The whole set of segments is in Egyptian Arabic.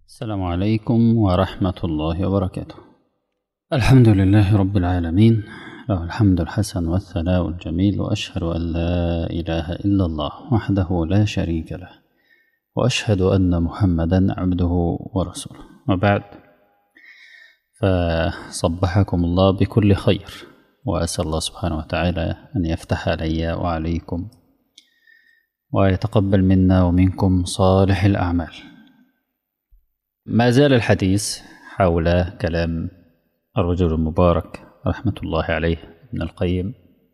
السلام عليكم ورحمة الله وبركاته الحمد لله رب العالمين له الحمد الحسن والثناء الجميل وأشهد أن لا إله إلا الله وحده لا شريك له وأشهد أن محمدا عبده ورسوله وبعد فصبحكم الله بكل خير وأسأل الله سبحانه وتعالى أن يفتح علي وعليكم ويتقبل منا ومنكم صالح الأعمال ما زال الحديث حول كلام الرجل المبارك رحمة الله عليه ابن القيم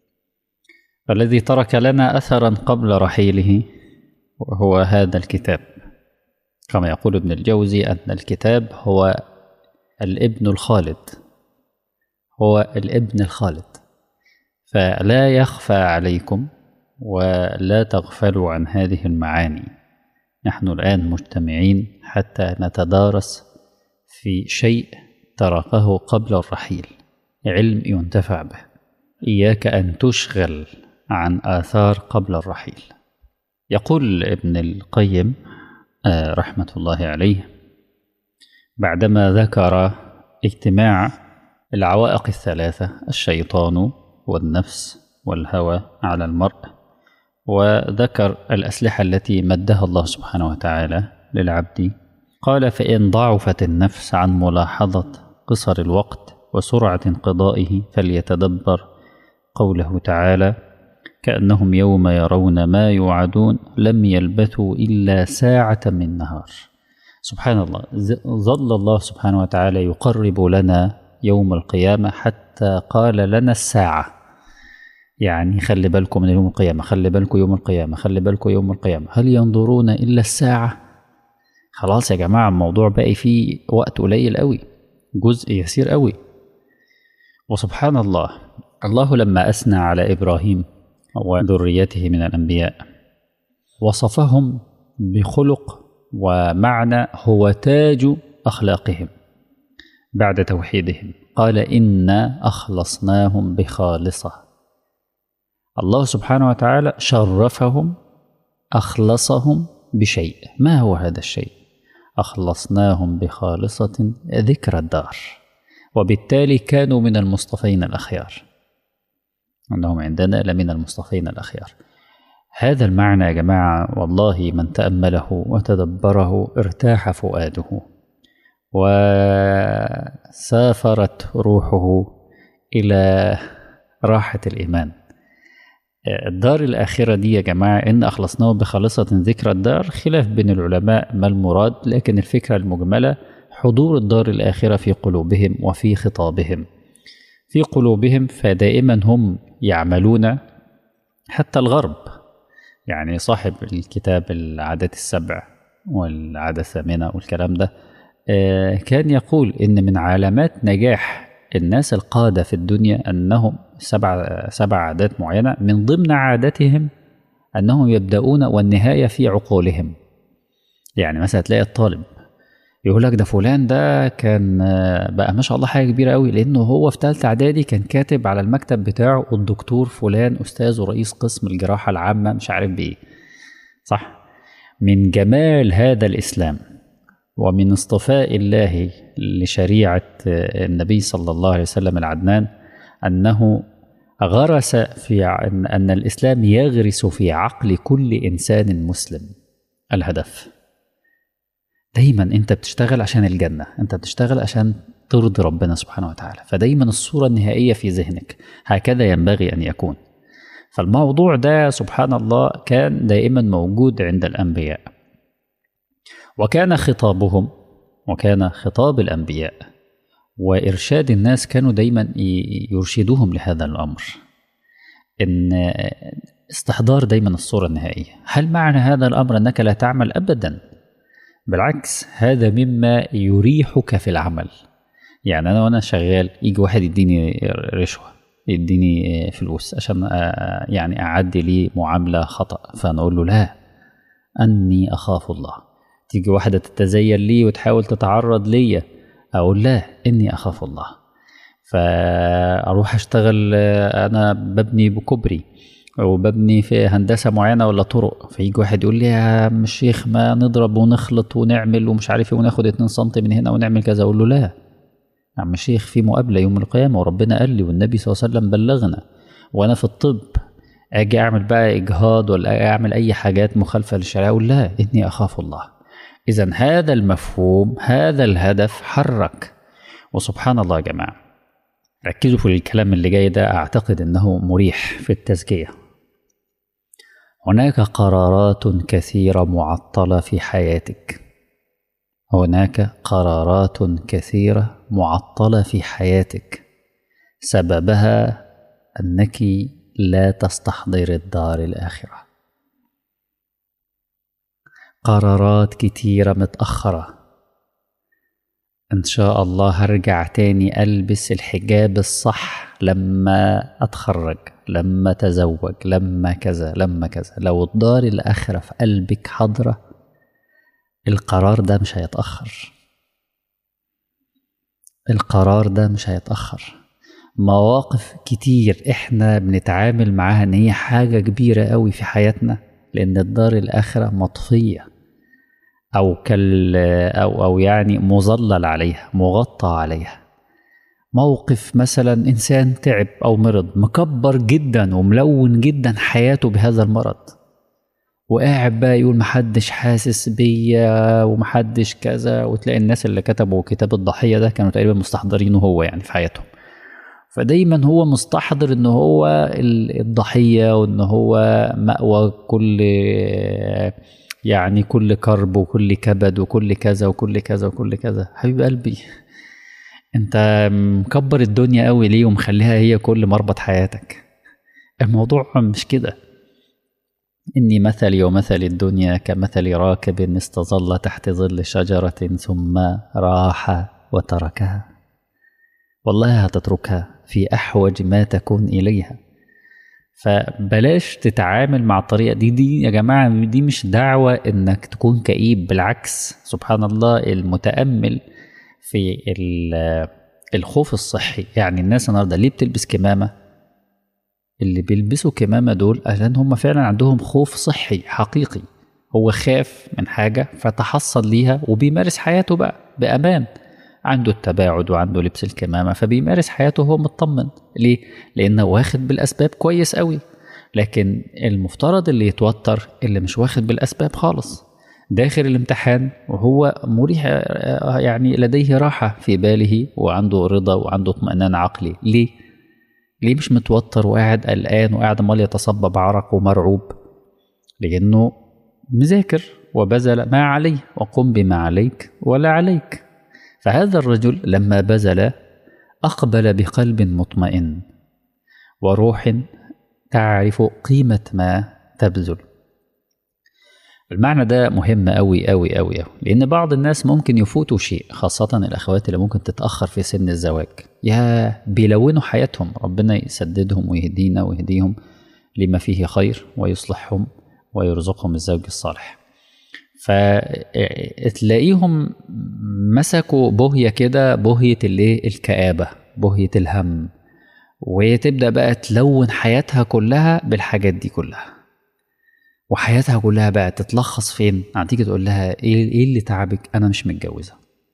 الذي ترك لنا أثرا قبل رحيله وهو هذا الكتاب كما يقول ابن الجوزي أن الكتاب هو الابن الخالد هو الابن الخالد فلا يخفى عليكم ولا تغفلوا عن هذه المعاني نحن الآن مجتمعين حتى نتدارس في شيء تركه قبل الرحيل علم ينتفع به إياك أن تشغل عن آثار قبل الرحيل يقول ابن القيم رحمة الله عليه بعدما ذكر اجتماع العوائق الثلاثة الشيطان والنفس والهوى على المرء وذكر الأسلحة التي مدها الله سبحانه وتعالى للعبد قال فإن ضعفت النفس عن ملاحظة قصر الوقت وسرعة انقضائه فليتدبر قوله تعالى كأنهم يوم يرون ما يوعدون لم يلبثوا إلا ساعة من نهار سبحان الله ظل الله سبحانه وتعالى يقرب لنا يوم القيامة حتى قال لنا الساعة يعني خلي بالكم من يوم القيامة خلي بالكم يوم القيامة خلي بالكم يوم القيامة هل ينظرون إلا الساعة خلاص يا جماعة الموضوع باقي فيه وقت قليل قوي جزء يسير قوي وسبحان الله الله لما أثنى على إبراهيم وذريته من الأنبياء وصفهم بخلق ومعنى هو تاج أخلاقهم بعد توحيدهم قال إنا أخلصناهم بخالصة الله سبحانه وتعالى شرفهم أخلصهم بشيء ما هو هذا الشيء أخلصناهم بخالصة ذكر الدار وبالتالي كانوا من المصطفين الأخيار أنهم عندنا لمن المصطفين الأخيار هذا المعنى يا جماعة والله من تأمله وتدبره ارتاح فؤاده وسافرت روحه إلى راحة الإيمان الدار الآخرة دي يا جماعة إن أخلصناه بخالصة ذكر الدار خلاف بين العلماء ما المراد لكن الفكرة المجملة حضور الدار الآخرة في قلوبهم وفي خطابهم في قلوبهم فدائما هم يعملون حتى الغرب يعني صاحب الكتاب العادات السبع والعادة الثامنة والكلام ده كان يقول إن من علامات نجاح الناس القادة في الدنيا أنهم سبع سبع عادات معينة من ضمن عاداتهم أنهم يبدأون والنهاية في عقولهم يعني مثلا تلاقي الطالب يقول لك ده فلان ده كان بقى ما شاء الله حاجه كبيره قوي لانه هو في ثالثه اعدادي كان كاتب على المكتب بتاعه الدكتور فلان استاذ ورئيس قسم الجراحه العامه مش عارف بايه صح من جمال هذا الاسلام ومن اصطفاء الله لشريعه النبي صلى الله عليه وسلم العدنان انه غرس في ان الاسلام يغرس في عقل كل انسان مسلم الهدف دايما انت بتشتغل عشان الجنه انت بتشتغل عشان ترضي ربنا سبحانه وتعالى فدايما الصوره النهائيه في ذهنك هكذا ينبغي ان يكون فالموضوع ده سبحان الله كان دائما موجود عند الانبياء وكان خطابهم وكان خطاب الانبياء وارشاد الناس كانوا دايما يرشدوهم لهذا الامر ان استحضار دايما الصوره النهائيه هل معنى هذا الامر انك لا تعمل ابدا بالعكس هذا مما يريحك في العمل يعني انا وانا شغال يجي واحد يديني رشوه يديني فلوس عشان يعني اعدي لي معامله خطا فنقول له لا اني اخاف الله تيجي واحده تتزين لي وتحاول تتعرض ليا اقول لا اني اخاف الله فاروح اشتغل انا ببني بكوبري وببني في هندسة معينة ولا طرق فيجي واحد يقول لي يا عم الشيخ ما نضرب ونخلط ونعمل ومش عارف ايه وناخد 2 سم من هنا ونعمل كذا اقول له لا يا عم الشيخ في مقابلة يوم القيامة وربنا قال لي والنبي صلى الله عليه وسلم بلغنا وانا في الطب اجي اعمل بقى اجهاض ولا اعمل اي حاجات مخالفة للشريعة اقول لا اني اخاف الله اذا هذا المفهوم هذا الهدف حرك وسبحان الله يا جماعة ركزوا في الكلام اللي جاي ده اعتقد انه مريح في التزكيه هناك قرارات كثيره معطله في حياتك هناك قرارات كثيره معطله في حياتك سببها انك لا تستحضر الدار الاخره قرارات كتيره متاخره ان شاء الله هرجع تاني البس الحجاب الصح لما اتخرج لما اتزوج لما كذا لما كذا لو الدار الاخره في قلبك حاضره القرار ده مش هيتاخر القرار ده مش هيتاخر مواقف كتير احنا بنتعامل معاها ان هي حاجه كبيره قوي في حياتنا لان الدار الاخره مطفيه او كال او او يعني مظلل عليها مغطى عليها موقف مثلا انسان تعب او مرض مكبر جدا وملون جدا حياته بهذا المرض وقاعد بقى يقول محدش حاسس بيا ومحدش كذا وتلاقي الناس اللي كتبوا كتاب الضحية ده كانوا تقريبا مستحضرينه هو يعني في حياتهم فدايما هو مستحضر ان هو الضحية وان هو مأوى كل يعني كل كرب وكل كبد وكل كذا وكل كذا وكل كذا حبيب قلبي انت مكبر الدنيا قوي ليه ومخليها هي كل مربط حياتك الموضوع مش كده إني مثلي ومثل الدنيا كمثل راكب استظل تحت ظل شجرة ثم راح وتركها والله هتتركها في أحوج ما تكون إليها فبلاش تتعامل مع الطريقة دي دي يا جماعة دي مش دعوة إنك تكون كئيب بالعكس سبحان الله المتأمل في الخوف الصحي يعني الناس النهارده ليه بتلبس كمامة اللي بيلبسوا كمامة دول عشان هم فعلا عندهم خوف صحي حقيقي هو خاف من حاجة فتحصل ليها وبيمارس حياته بقى بأمان عنده التباعد وعنده لبس الكمامة فبيمارس حياته وهو مطمن ليه؟ لأنه واخد بالأسباب كويس قوي لكن المفترض اللي يتوتر اللي مش واخد بالأسباب خالص داخل الامتحان وهو مريح يعني لديه راحة في باله وعنده رضا وعنده اطمئنان عقلي ليه؟ ليه مش متوتر وقاعد قلقان وقاعد عمال يتصبب عرق ومرعوب لأنه مذاكر وبذل ما عليه وقم بما عليك ولا عليك فهذا الرجل لما بذل أقبل بقلب مطمئن وروح تعرف قيمة ما تبذل المعنى ده مهم أوي أوي أوي أوي لأن بعض الناس ممكن يفوتوا شيء خاصة الأخوات اللي ممكن تتأخر في سن الزواج يا بيلونوا حياتهم ربنا يسددهم ويهدينا ويهديهم لما فيه خير ويصلحهم ويرزقهم الزوج الصالح فتلاقيهم مسكوا بهية كده بهية الايه الكآبة بهية الهم وتبدأ بقى تلون حياتها كلها بالحاجات دي كلها وحياتها كلها بقى تتلخص فين هتيجي تقول لها ايه ايه اللي تعبك انا مش متجوزه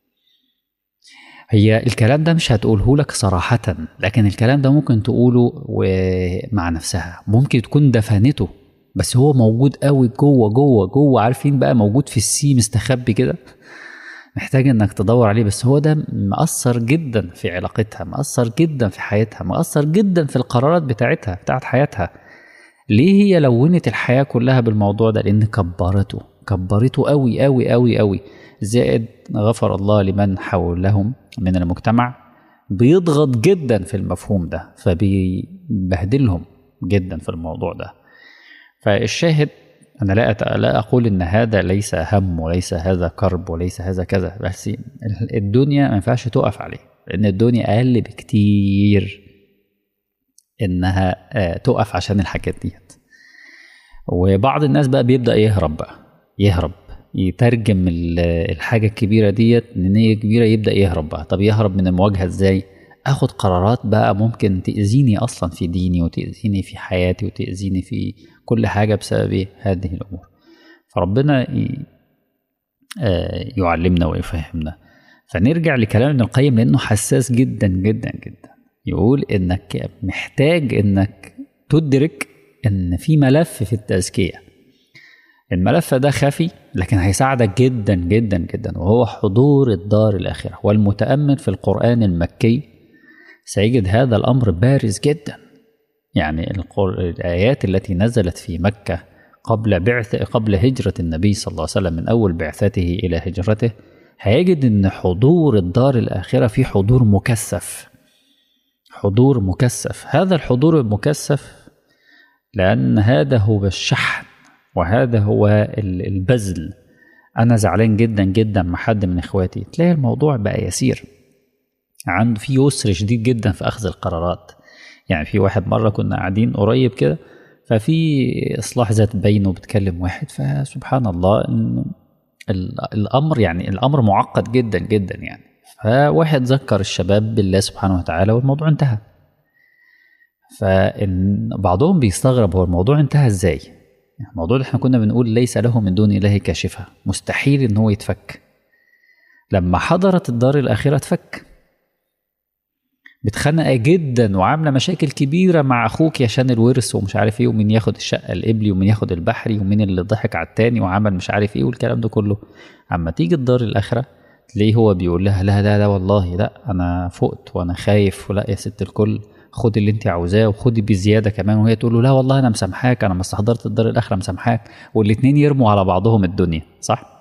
هي الكلام ده مش هتقوله لك صراحة لكن الكلام ده ممكن تقوله مع نفسها ممكن تكون دفنته بس هو موجود قوي جوه جوه جوه عارفين بقى موجود في السي مستخبي كده محتاج انك تدور عليه بس هو ده مأثر جدا في علاقتها مأثر جدا في حياتها مأثر جدا في القرارات بتاعتها بتاعت حياتها ليه هي لونت الحياة كلها بالموضوع ده لأن كبرته كبرته قوي قوي قوي قوي زائد غفر الله لمن حولهم من المجتمع بيضغط جدا في المفهوم ده فبيبهدلهم جدا في الموضوع ده فالشاهد أنا لا لا أقول إن هذا ليس هم وليس هذا كرب وليس هذا كذا بس الدنيا ما ينفعش تقف عليه لأن الدنيا أقل بكتير إنها تقف عشان الحاجات ديت وبعض الناس بقى بيبدأ يهرب بقى يهرب يترجم الحاجة الكبيرة ديت إن هي كبيرة يبدأ يهرب بقى طب يهرب من المواجهة إزاي؟ اخد قرارات بقى ممكن تاذيني اصلا في ديني وتاذيني في حياتي وتاذيني في كل حاجه بسبب هذه الامور فربنا يعلمنا ويفهمنا فنرجع لكلام ابن القيم لانه حساس جدا جدا جدا يقول انك محتاج انك تدرك ان في ملف في التزكيه الملف ده خفي لكن هيساعدك جدا جدا جدا وهو حضور الدار الاخره والمتامل في القران المكي سيجد هذا الامر بارز جدا يعني الايات التي نزلت في مكه قبل بعث قبل هجره النبي صلى الله عليه وسلم من اول بعثته الى هجرته هيجد ان حضور الدار الاخره في حضور مكثف حضور مكثف هذا الحضور المكثف لان هذا هو الشحن وهذا هو البذل انا زعلان جدا جدا مع حد من اخواتي تلاقي الموضوع بقى يسير عنده في يسر شديد جدا في اخذ القرارات يعني في واحد مره كنا قاعدين قريب كده ففي اصلاح ذات بين وبتكلم واحد فسبحان الله الامر يعني الامر معقد جدا جدا يعني فواحد ذكر الشباب بالله سبحانه وتعالى والموضوع انتهى فإن بعضهم بيستغرب هو الموضوع انتهى ازاي الموضوع اللي احنا كنا بنقول ليس له من دون الله كاشفة مستحيل ان هو يتفك لما حضرت الدار الآخرة اتفك متخانقة جدا وعاملة مشاكل كبيرة مع أخوك عشان الورث ومش عارف إيه ومين ياخد الشقة القبلي ومين ياخد البحري ومين اللي ضحك على التاني وعمل مش عارف إيه والكلام ده كله أما تيجي الدار الآخرة تلاقيه هو بيقول لها لا لا لا والله لا أنا فقت وأنا خايف ولا يا ست الكل خدي اللي أنت عاوزاه وخدي بزيادة كمان وهي تقول له لا والله أنا مسامحاك أنا ما استحضرت الدار الآخرة مسامحاك والاتنين يرموا على بعضهم الدنيا صح؟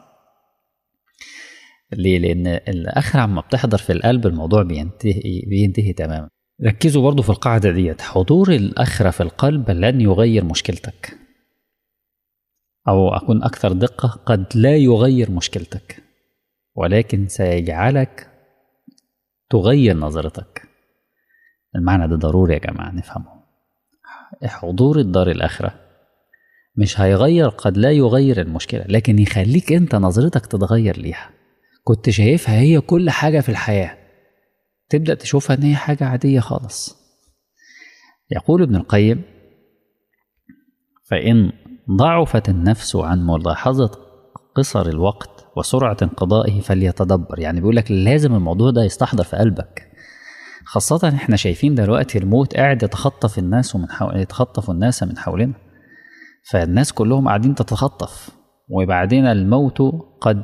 ليه؟ لأن الآخرة عما بتحضر في القلب الموضوع بينتهي بينتهي تماما. ركزوا برضو في القاعدة ديت حضور الآخرة في القلب لن يغير مشكلتك. أو أكون أكثر دقة قد لا يغير مشكلتك ولكن سيجعلك تغير نظرتك. المعنى ده ضروري يا جماعة نفهمه. حضور الدار الآخرة مش هيغير قد لا يغير المشكلة لكن يخليك أنت نظرتك تتغير ليها. كنت شايفها هي كل حاجة في الحياة تبدأ تشوفها إن هي حاجة عادية خالص يقول ابن القيم فإن ضعفت النفس عن ملاحظة قصر الوقت وسرعة انقضائه فليتدبر يعني بيقول لك لازم الموضوع ده يستحضر في قلبك خاصة احنا شايفين دلوقتي الموت قاعد يتخطف الناس ومن حو... يتخطف الناس من حولنا فالناس كلهم قاعدين تتخطف وبعدين الموت قد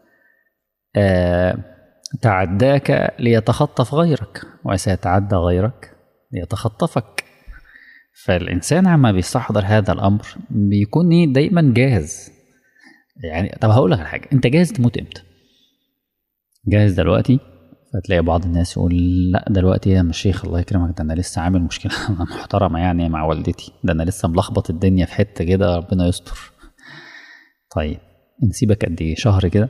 آه تعداك ليتخطف غيرك وسيتعدى غيرك ليتخطفك فالإنسان عما بيستحضر هذا الأمر بيكون دايما جاهز يعني طب هقول لك على حاجة أنت جاهز تموت إمتى؟ جاهز دلوقتي فتلاقي بعض الناس يقول لا دلوقتي يا الشيخ الله يكرمك ده انا لسه عامل مشكله محترمه يعني مع والدتي ده انا لسه ملخبط الدنيا في حته كده ربنا يستر طيب نسيبك قد ايه شهر كده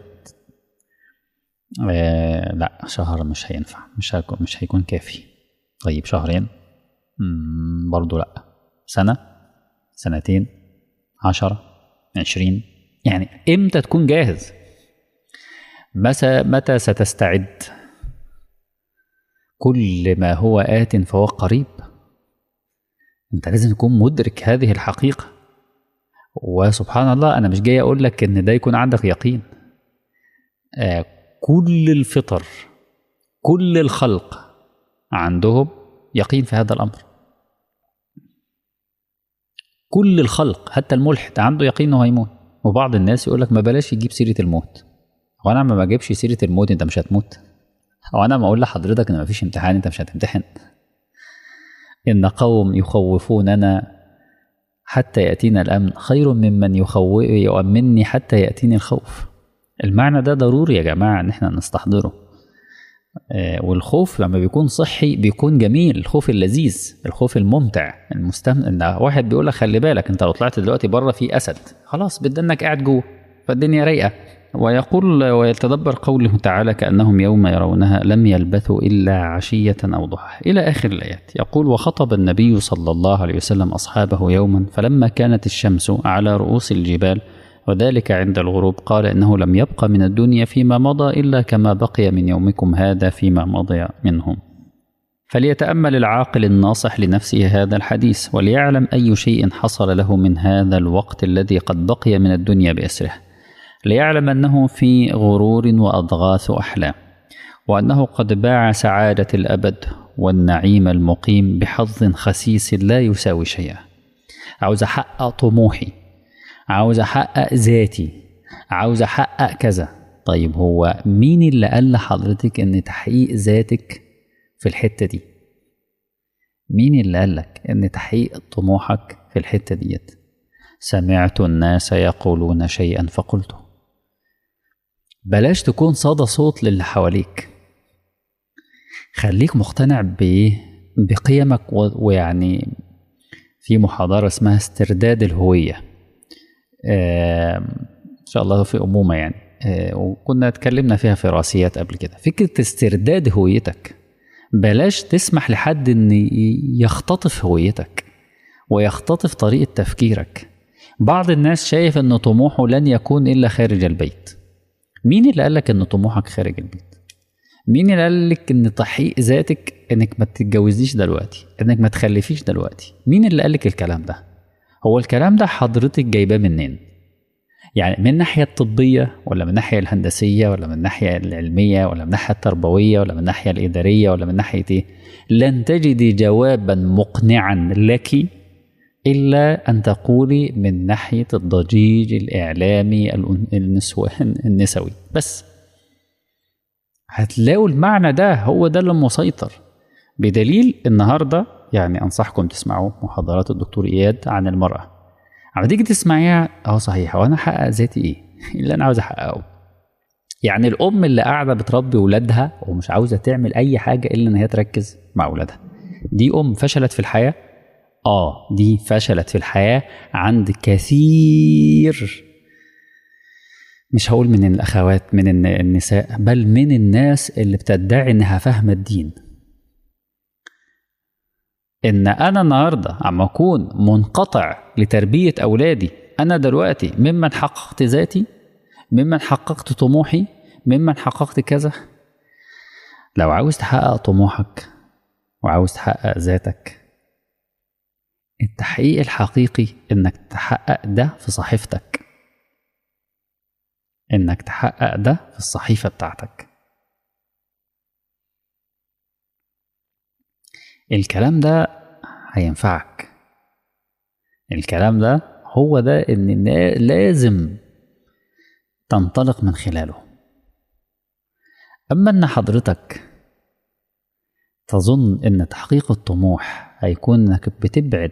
آه لا شهر مش هينفع مش هيكون مش هيكون كافي طيب شهرين برضو لا سنة سنتين عشرة عشرين يعني امتى تكون جاهز متى متى ستستعد كل ما هو آت فهو قريب انت لازم تكون مدرك هذه الحقيقة وسبحان الله انا مش جاي اقول لك ان ده يكون عندك يقين آه كل الفطر كل الخلق عندهم يقين في هذا الامر كل الخلق حتى الملحد عنده يقين انه هيموت وبعض الناس يقول لك ما بلاش يجيب سيره الموت هو انا ما بجيبش سيره الموت انت مش هتموت هو انا ما اقول لحضرتك ان مفيش امتحان انت مش هتمتحن ان قوم يخوفوننا حتى ياتينا الامن خير ممن يخوف يؤمنني حتى ياتيني الخوف المعنى ده ضروري يا جماعه ان احنا نستحضره آه والخوف لما بيكون صحي بيكون جميل الخوف اللذيذ الخوف الممتع المستم ان واحد بيقول لك خلي بالك انت لو طلعت دلوقتي بره في اسد خلاص بدنك قاعد جوه فالدنيا رايقه ويقول ويتدبر قوله تعالى كأنهم يوم يرونها لم يلبثوا إلا عشية أو ضحى إلى آخر الآيات يقول وخطب النبي صلى الله عليه وسلم أصحابه يوما فلما كانت الشمس على رؤوس الجبال وذلك عند الغروب قال إنه لم يبق من الدنيا فيما مضى إلا كما بقي من يومكم هذا فيما مضي منهم فليتأمل العاقل الناصح لنفسه هذا الحديث وليعلم أي شيء حصل له من هذا الوقت الذي قد بقي من الدنيا بأسره ليعلم أنه في غرور وأضغاث أحلام وأنه قد باع سعادة الأبد والنعيم المقيم بحظ خسيس لا يساوي شيئا عاوز أحقق طموحي عاوز أحقق ذاتي عاوز أحقق كذا طيب هو مين اللي قال لحضرتك إن تحقيق ذاتك في الحتة دي مين اللي قالك إن تحقيق طموحك في الحتة ديت سمعت الناس يقولون شيئا فقلته بلاش تكون صدى صوت للي حواليك خليك مقتنع بإيه بقيمك ويعني في محاضرة اسمها استرداد الهوية آه إن شاء الله في أمومة يعني آه وكنا اتكلمنا فيها في راسيات قبل كده فكرة استرداد هويتك بلاش تسمح لحد ان يختطف هويتك ويختطف طريقة تفكيرك بعض الناس شايف ان طموحه لن يكون الا خارج البيت مين اللي قالك ان طموحك خارج البيت مين اللي قالك ان تحقيق ذاتك انك ما تتجوزيش دلوقتي انك ما تخلفيش دلوقتي مين اللي قالك الكلام ده هو الكلام ده حضرتك جايباه منين يعني من الناحية الطبية ولا من الناحية الهندسية ولا من الناحية العلمية ولا من الناحية التربوية ولا من الناحية الإدارية ولا من ناحية إيه؟ لن تجدي جوابا مقنعا لك إلا أن تقولي من ناحية الضجيج الإعلامي النسوان النسوي بس هتلاقوا المعنى ده هو ده اللي مسيطر بدليل النهارده يعني انصحكم تسمعوا محاضرات الدكتور اياد عن المراه اما تيجي تسمعيها اه صحيح وانا احقق ذاتي ايه اللي انا عاوز احققه يعني الام اللي قاعده بتربي ولادها ومش عاوزه تعمل اي حاجه الا ان هي تركز مع ولادها دي ام فشلت في الحياه اه دي فشلت في الحياه عند كثير مش هقول من الاخوات من النساء بل من الناس اللي بتدعي انها فاهمه الدين ان انا النهارده عم اكون منقطع لتربيه اولادي انا دلوقتي ممن حققت ذاتي ممن حققت طموحي ممن حققت كذا لو عاوز تحقق طموحك وعاوز تحقق ذاتك التحقيق الحقيقي انك تحقق ده في صحيفتك انك تحقق ده في الصحيفه بتاعتك الكلام ده هينفعك الكلام ده هو ده ان لازم تنطلق من خلاله اما ان حضرتك تظن ان تحقيق الطموح هيكون انك بتبعد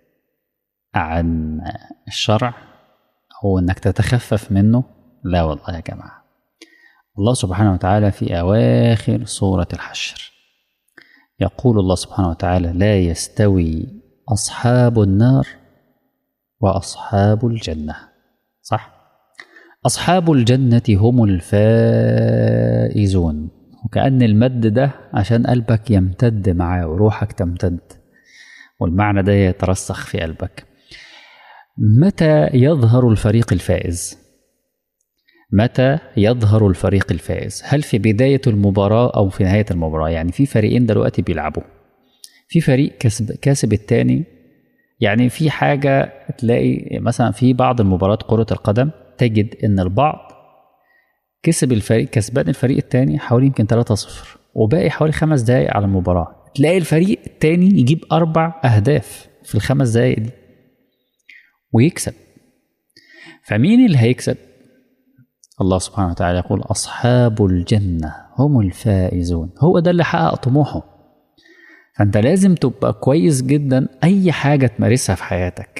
عن الشرع او انك تتخفف منه لا والله يا جماعه الله سبحانه وتعالى في اواخر سوره الحشر يقول الله سبحانه وتعالى لا يستوي اصحاب النار واصحاب الجنه صح اصحاب الجنه هم الفائزون وكأن المد ده عشان قلبك يمتد معاه وروحك تمتد والمعنى ده يترسخ في قلبك متى يظهر الفريق الفائز متى يظهر الفريق الفائز هل في بداية المباراة أو في نهاية المباراة يعني في فريقين دلوقتي بيلعبوا في فريق كسب كاسب التاني يعني في حاجة تلاقي مثلا في بعض المباريات كرة القدم تجد إن البعض كسب الفريق كسبان الفريق التاني حوالي يمكن 3-0 وباقي حوالي خمس دقايق على المباراة تلاقي الفريق التاني يجيب أربع أهداف في الخمس دقايق دي ويكسب فمين اللي هيكسب؟ الله سبحانه وتعالى يقول أصحاب الجنة هم الفائزون هو ده اللي حقق طموحه فأنت لازم تبقى كويس جدا أي حاجة تمارسها في حياتك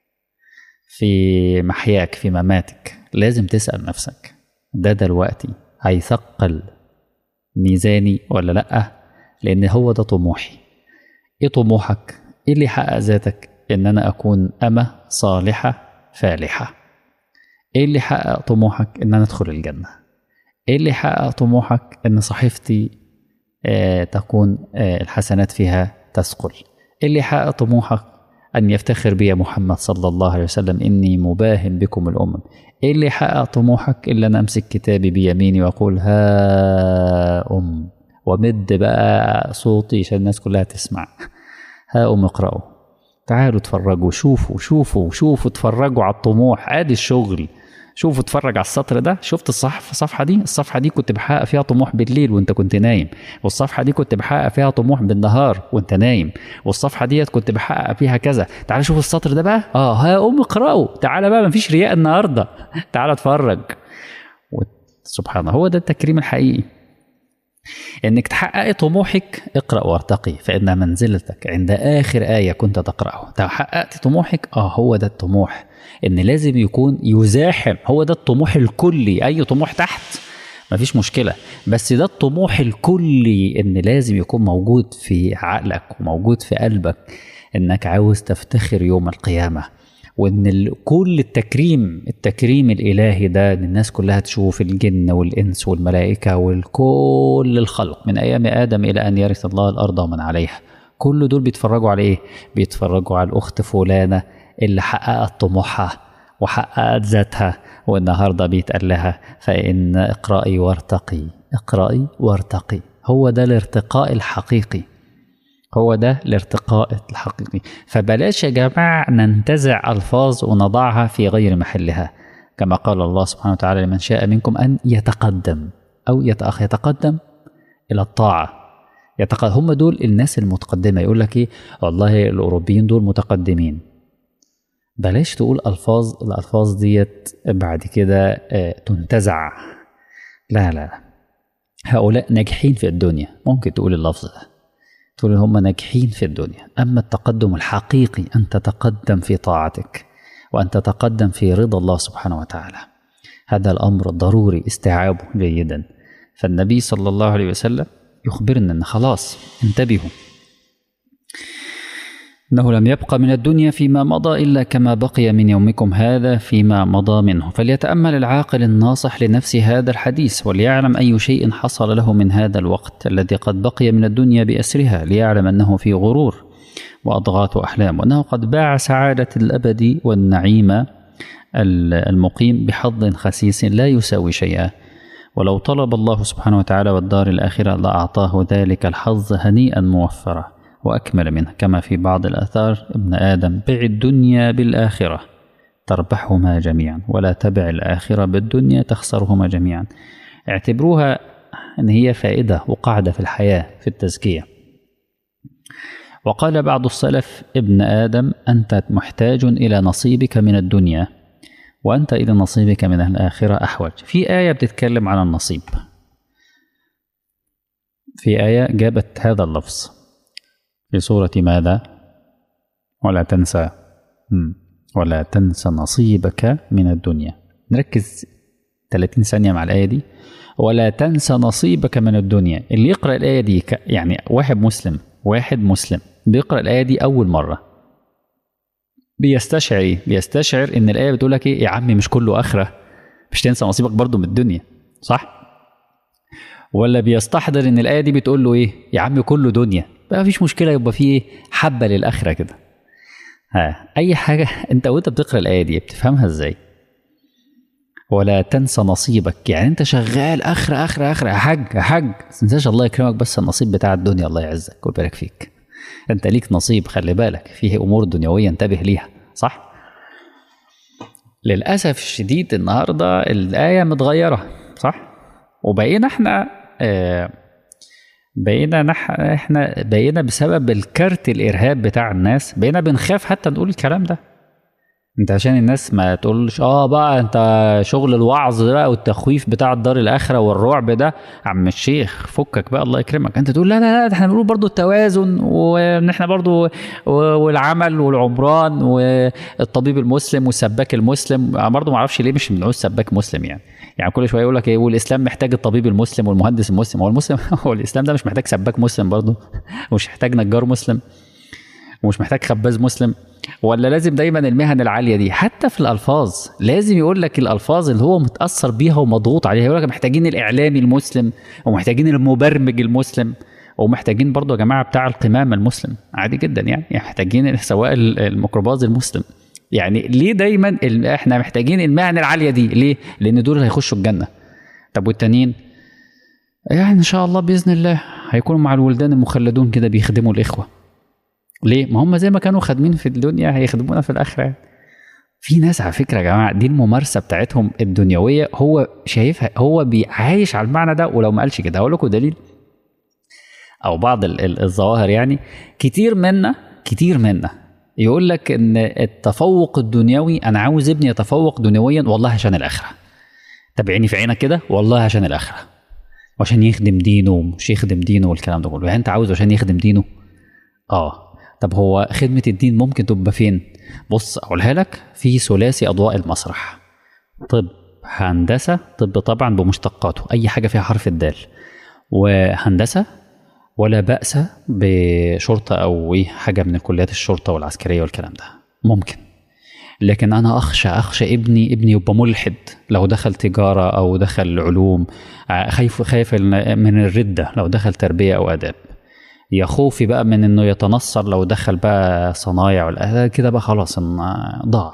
في محياك في مماتك لازم تسأل نفسك ده دلوقتي هيثقل ميزاني ولا لأ لأن هو ده طموحي إيه طموحك؟ إيه اللي يحقق ذاتك؟ إن أنا أكون أمة صالحة فالحة ايه اللي حقق طموحك ان انا ادخل الجنه ايه اللي حقق طموحك ان صحيفتي آه تكون آه الحسنات فيها تثقل ايه اللي حقق طموحك ان يفتخر بي محمد صلى الله عليه وسلم اني مباهم بكم الامم ايه اللي حقق طموحك الا ان امسك كتابي بيميني واقول ها ام ومد بقى صوتي عشان الناس كلها تسمع هاقوم اقرأوا تعالوا اتفرجوا شوفوا شوفوا شوفوا اتفرجوا على الطموح ادي الشغل شوف اتفرج على السطر ده شفت الصحف الصفحه دي الصفحه دي كنت بحقق فيها طموح بالليل وانت كنت نايم والصفحه دي كنت بحقق فيها طموح بالنهار وانت نايم والصفحه ديت كنت بحقق فيها كذا تعال شوف السطر ده بقى اه ها قوم اقراه تعال بقى مفيش رياء النهارده تعال اتفرج سبحان الله هو ده التكريم الحقيقي انك تحققي طموحك اقرا وارتقي فان منزلتك عند اخر ايه كنت تقراه حققت طموحك اه هو ده الطموح ان لازم يكون يزاحم هو ده الطموح الكلي اي طموح تحت مفيش مشكله بس ده الطموح الكلي ان لازم يكون موجود في عقلك وموجود في قلبك انك عاوز تفتخر يوم القيامه وان كل التكريم التكريم الالهي ده ان الناس كلها تشوف الجن والانس والملائكه وكل الخلق من ايام ادم الى ان يرث الله الارض ومن عليها كل دول بيتفرجوا على ايه بيتفرجوا على الاخت فلانه اللي حققت طموحها وحققت ذاتها والنهارده بيتقال لها فان اقرأي وارتقي اقرأي وارتقي هو ده الارتقاء الحقيقي هو ده الارتقاء الحقيقي فبلاش يا جماعة ننتزع ألفاظ ونضعها في غير محلها كما قال الله سبحانه وتعالى لمن شاء منكم أن يتقدم أو يتأخ يتقدم إلى الطاعة يتقدم هم دول الناس المتقدمة يقول لك إيه والله الأوروبيين دول متقدمين بلاش تقول ألفاظ الألفاظ ديت بعد كده تنتزع لا لا هؤلاء ناجحين في الدنيا ممكن تقول اللفظ ده تقول هم ناجحين في الدنيا أما التقدم الحقيقي أن تتقدم في طاعتك وأن تتقدم في رضا الله سبحانه وتعالى هذا الأمر ضروري استيعابه جيدا فالنبي صلى الله عليه وسلم يخبرنا أن خلاص انتبهوا إنه لم يبق من الدنيا فيما مضى إلا كما بقي من يومكم هذا فيما مضى منه فليتأمل العاقل الناصح لنفسه هذا الحديث وليعلم أي شيء حصل له من هذا الوقت الذي قد بقي من الدنيا بأسرها ليعلم أنه في غرور وأضغاث أحلام وأنه قد باع سعادة الأبد والنعيم المقيم بحظ خسيس لا يساوي شيئا ولو طلب الله سبحانه وتعالى والدار الآخرة لأعطاه ذلك الحظ هنيئا موفرا وأكمل منه كما في بعض الآثار ابن آدم بع الدنيا بالآخرة تربحهما جميعا ولا تبع الآخرة بالدنيا تخسرهما جميعا اعتبروها أن هي فائدة وقاعدة في الحياة في التزكية وقال بعض السلف ابن آدم أنت محتاج إلى نصيبك من الدنيا وأنت إلى نصيبك من الآخرة أحوج في آية بتتكلم عن النصيب في آية جابت هذا اللفظ في سورة ماذا؟ ولا تنسى ولا تنسى نصيبك من الدنيا نركز 30 ثانية مع الآية دي ولا تنسى نصيبك من الدنيا اللي يقرأ الآية دي يعني واحد مسلم واحد مسلم بيقرأ الآية دي أول مرة بيستشعر إيه؟ بيستشعر إن الآية بتقول لك إيه يا عمي مش كله آخرة مش تنسى نصيبك برضو من الدنيا صح؟ ولا بيستحضر إن الآية دي بتقول له إيه يا عمي كله دنيا بقى مفيش مشكله يبقى في ايه حبه للاخره كده ها اي حاجه انت وانت بتقرا الايه دي بتفهمها ازاي ولا تنسى نصيبك يعني انت شغال اخر اخر اخر يا حاج يا حاج ما تنساش الله يكرمك بس النصيب بتاع الدنيا الله يعزك ويبارك فيك انت ليك نصيب خلي بالك فيه امور دنيويه انتبه ليها صح للاسف الشديد النهارده الايه متغيره صح وبقينا احنا آه بقينا نح... احنا بقينا بسبب الكارت الارهاب بتاع الناس بقينا بنخاف حتى نقول الكلام ده انت عشان الناس ما تقولش اه بقى انت شغل الوعظ ده بقى والتخويف بتاع الدار الاخره والرعب ده عم الشيخ فكك بقى الله يكرمك انت تقول لا لا لا ده احنا بنقول برضو التوازن وان احنا برضو والعمل والعمران والطبيب المسلم والسباك المسلم برضو ما اعرفش ليه مش بنقول سباك مسلم يعني يعني كل شويه يقول لك ايه والاسلام محتاج الطبيب المسلم والمهندس المسلم هو المسلم هو الاسلام ده مش محتاج سباك مسلم برضه ومش محتاج نجار مسلم ومش محتاج خباز مسلم ولا لازم دايما المهن العاليه دي حتى في الالفاظ لازم يقول لك الالفاظ اللي هو متاثر بيها ومضغوط عليها يقول لك محتاجين الاعلامي المسلم ومحتاجين المبرمج المسلم ومحتاجين برضه يا جماعه بتاع القمامه المسلم عادي جدا يعني, يعني محتاجين سواء الميكروباص المسلم يعني ليه دايما احنا محتاجين المهن العاليه دي ليه لان دول هيخشوا الجنه طب والتانيين يعني ان شاء الله باذن الله هيكونوا مع الولدان المخلدون كده بيخدموا الاخوه ليه ما هم زي ما كانوا خادمين في الدنيا هيخدمونا في الاخره في ناس على فكره يا جماعه دي الممارسه بتاعتهم الدنيويه هو شايفها هو عايش على المعنى ده ولو ما قالش كده هقول لكم دليل او بعض الظواهر يعني كتير منا كتير منا يقول لك ان التفوق الدنيوي انا عاوز ابني يتفوق دنيويا والله عشان الاخره تابعيني في عينك كده والله عشان الاخره وعشان يخدم دينه ومش يخدم دينه والكلام ده كله يعني انت عاوز عشان يخدم دينه اه طب هو خدمه الدين ممكن تبقى فين بص اقولها لك في ثلاثي اضواء المسرح طب هندسه طب طبعا بمشتقاته اي حاجه فيها حرف الدال وهندسه ولا بأس بشرطة أو إيه حاجة من الكليات الشرطة والعسكرية والكلام ده ممكن لكن أنا أخشى أخشى ابني ابني يبقى ملحد لو دخل تجارة أو دخل علوم خايف خايف من الردة لو دخل تربية أو آداب يا خوفي بقى من إنه يتنصر لو دخل بقى صنايع ولا كده بقى خلاص ضاع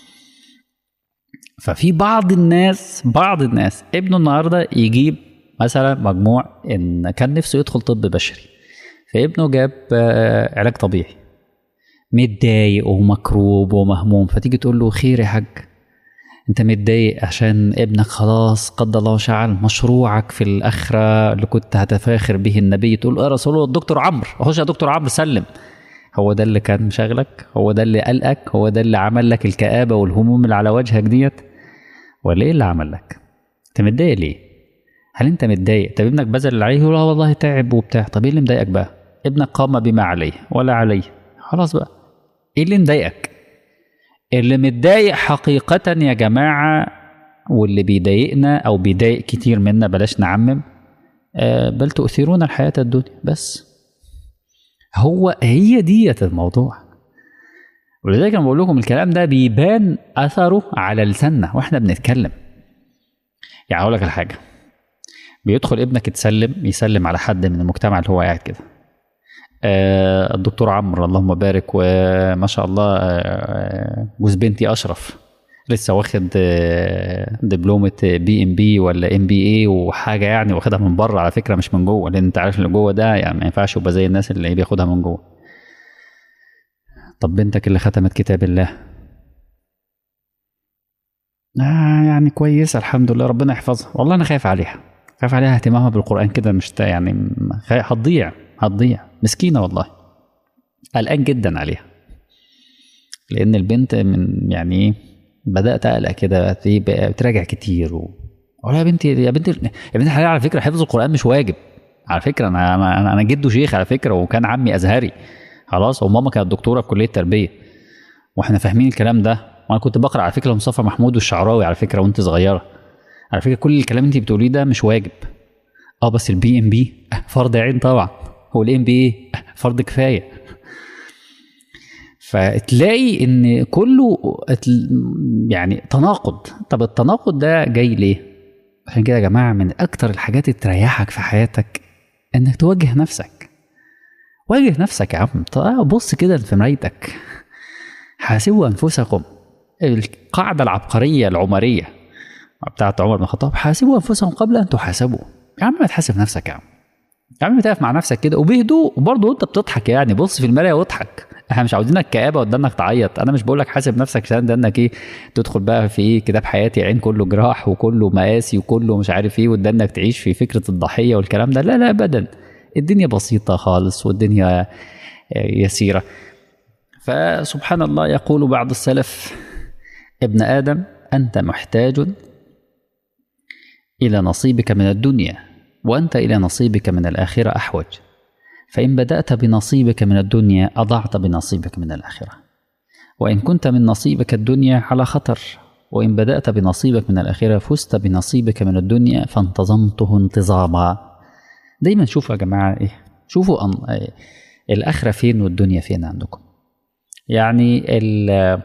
ففي بعض الناس بعض الناس ابنه النهارده يجيب مثلا مجموع ان كان نفسه يدخل طب بشري فابنه جاب علاج طبيعي متضايق ومكروب ومهموم فتيجي تقول له خير يا حاج انت متضايق عشان ابنك خلاص قدر الله وشعل مشروعك في الاخره اللي كنت هتفاخر به النبي تقول يا رسول الله الدكتور عمرو اخش يا دكتور عمرو سلم هو ده اللي كان مشغلك هو ده اللي قلقك هو ده اللي عمل لك الكآبة والهموم اللي على وجهك ديت ولا ايه اللي عمل لك انت متضايق ليه هل انت متضايق طب ابنك بذل اللي عليه يقول اه والله تعب وبتاع طب ايه اللي مضايقك بقى ابنك قام بما عليه ولا عليه خلاص بقى ايه اللي مضايقك اللي متضايق حقيقة يا جماعة واللي بيضايقنا او بيضايق كتير منا بلاش نعمم آه بل تؤثرون الحياة الدنيا بس هو هي ديت الموضوع ولذلك انا بقول لكم الكلام ده بيبان اثره على لساننا واحنا بنتكلم يعني اقول لك الحاجه بيدخل ابنك يتسلم يسلم على حد من المجتمع اللي هو قاعد كده آه الدكتور عمرو اللهم بارك وما شاء الله آه جوز بنتي اشرف لسه واخد آه دبلومه بي ام بي ولا ام بي اي وحاجه يعني واخدها من بره على فكره مش من جوه لان انت عارف اللي جوه ده يعني ما ينفعش يبقى زي الناس اللي بياخدها من جوه طب بنتك اللي ختمت كتاب الله آه يعني كويسه الحمد لله ربنا يحفظها والله انا خايف عليها خايف عليها اهتمامها بالقران كده مش يعني هتضيع هتضيع مسكينه والله قلقان جدا عليها لان البنت من يعني بدات اقلق كده بتراجع كتير و... اقول يا بنتي يا بنتي يا بنتي الحلال على فكره حفظ القران مش واجب على فكره انا انا انا جده شيخ على فكره وكان عمي ازهري خلاص وماما كانت دكتوره في كليه تربيه واحنا فاهمين الكلام ده وانا كنت بقرا على فكره مصطفى محمود والشعراوي على فكره وانت صغيره على فكره كل الكلام انت بتقوليه ده مش واجب اه بس البي ام بي فرض عين طبعا هو الام بي فرض كفايه فتلاقي ان كله يعني تناقض طب التناقض ده جاي ليه عشان كده يا جماعه من اكتر الحاجات اللي تريحك في حياتك انك توجه نفسك واجه نفسك يا عم بص كده في مرايتك حاسبوا انفسكم القاعده العبقريه العمريه بتاعت عمر بن الخطاب حاسبوا انفسكم قبل ان تحاسبوا يا عم ما تحاسب نفسك يا عم يا عم تقف مع نفسك كده وبهدوء وبرضه انت بتضحك يعني بص في المرايه واضحك احنا مش عاوزينك كآبة قدامك تعيط انا مش بقول لك حاسب نفسك عشان ده انك ايه تدخل بقى في ايه كتاب حياتي عين كله جراح وكله مقاسي وكله مش عارف ايه وده انك تعيش في فكره الضحيه والكلام ده لا لا ابدا الدنيا بسيطه خالص والدنيا يسيره فسبحان الله يقول بعض السلف ابن ادم انت محتاج الى نصيبك من الدنيا وانت الى نصيبك من الاخره احوج فإن بدأت بنصيبك من الدنيا أضعت بنصيبك من الآخرة وإن كنت من نصيبك الدنيا على خطر وإن بدأت بنصيبك من الآخرة فزت بنصيبك من الدنيا فانتظمته انتظاما دايما شوفوا يا جماعة إيه شوفوا أن... إيه الآخرة فين والدنيا فين عندكم يعني ال...